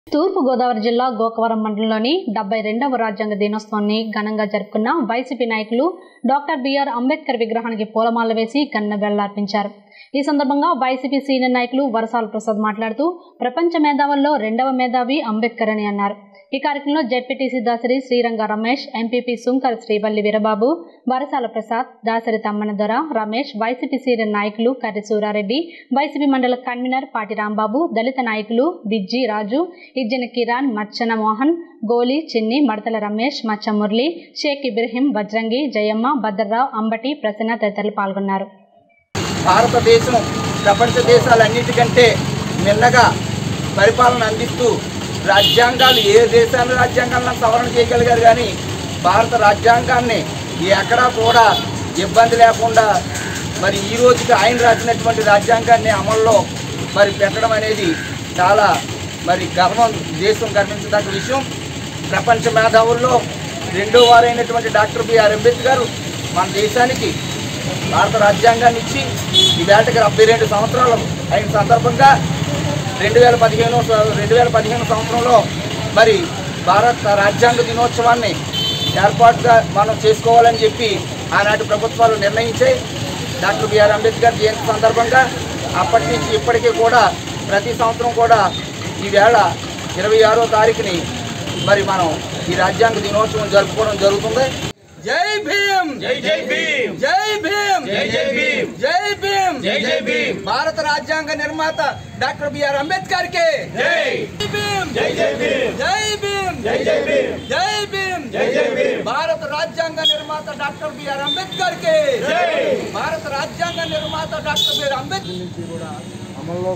తూర్పు గోదావరి జిల్లా గోకవరం మండలంలోని డెబ్బై రెండవ రాజ్యాంగ దినోత్సవాన్ని ఘనంగా జరుపుకున్న వైసీపీ నాయకులు డాక్టర్ బిఆర్ అంబేద్కర్ విగ్రహానికి పూలమాల వేసి కన్న వెళ్లార్పించారు ఈ సందర్భంగా వైసీపీ సీనియర్ నాయకులు వరసాల ప్రసాద్ మాట్లాడుతూ ప్రపంచ మేధావుల్లో రెండవ మేధావి అంబేద్కర్ అని అన్నారు ఈ కార్యక్రమంలో ZPTC Dasari Sriranga Ramesh MPP Sunkar Srivalli Veerababu Varasala Prasad Dasari Tammana Dora Ramesh YCP senior నాయకులు కర్రి సూరారెడ్డి వైసీపీ మండల కన్వీనర్ పాటి రాంబాబు దళిత నాయకులు బిజ్జి రాజు ఇజ్జన కిరాన్ మచ్చన మోహన్ గోలి చిన్ని మడతల రమేష్ మచ్చ మురళి షేక్ ఇబ్రహీం వజ్రంగి జయమ్మ భద్రరావు అంబటి ప్రసన్న తదితరులు పాల్గొన్నారు భారతదేశం ప్రపంచ దేశాలన్నిటికంటే మిన్నగా పరిపాలన అందిస్తూ రాజ్యాంగాలు ఏ దేశాల రాజ్యాంగాలను సవరణ చేయగలిగారు కానీ భారత రాజ్యాంగాన్ని ఎక్కడా కూడా ఇబ్బంది లేకుండా మరి ఈ రోజుకి ఆయన రాసినటువంటి రాజ్యాంగాన్ని అమల్లో మరి పెట్టడం అనేది చాలా మరి గర్వం దేశం గర్వించదగ్గ విషయం ప్రపంచ మేధావుల్లో రెండో వారైనటువంటి డాక్టర్ బిఆర్ అంబేద్కర్ మన దేశానికి భారత రాజ్యాంగాన్ని ఇచ్చి ఈ వేటకి డెబ్బై రెండు సంవత్సరాలు అయిన సందర్భంగా రెండు వేల పదిహేను రెండు వేల పదిహేను సంవత్సరంలో మరి భారత రాజ్యాంగ దినోత్సవాన్ని ఏర్పాటుగా మనం చేసుకోవాలని చెప్పి ఆనాటి ప్రభుత్వాలు నిర్ణయించాయి డాక్టర్ బిఆర్ అంబేద్కర్ జయంతి సందర్భంగా అప్పటి నుంచి ఇప్పటికీ కూడా ప్రతి సంవత్సరం కూడా ఈవేళ ఇరవై ఆరో తారీఖుని మరి మనం ఈ రాజ్యాంగ దినోత్సవం జరుపుకోవడం జరుగుతుంది జై భీమ్ జై జై భీమ్ జై భీమ్ జై జై భీమ్ జై భీమ్ జై జై భీమ్ భారత రాజ్యాంగ నిర్మాత డాక్టర్ బిఆర్ అంబేద్కర్ కే జై భీమ్ జై జై భీమ్ జై భీమ్ జై జై భీమ్ జై భీమ్ జై జై భీమ్ భారత రాజ్యాంగ నిర్మాత డాక్టర్ బిఆర్ అంబేద్కర్ కే జై భారత రాజ్యాంగ నిర్మాత డాక్టర్ బిఆర్ అంబేద్కర్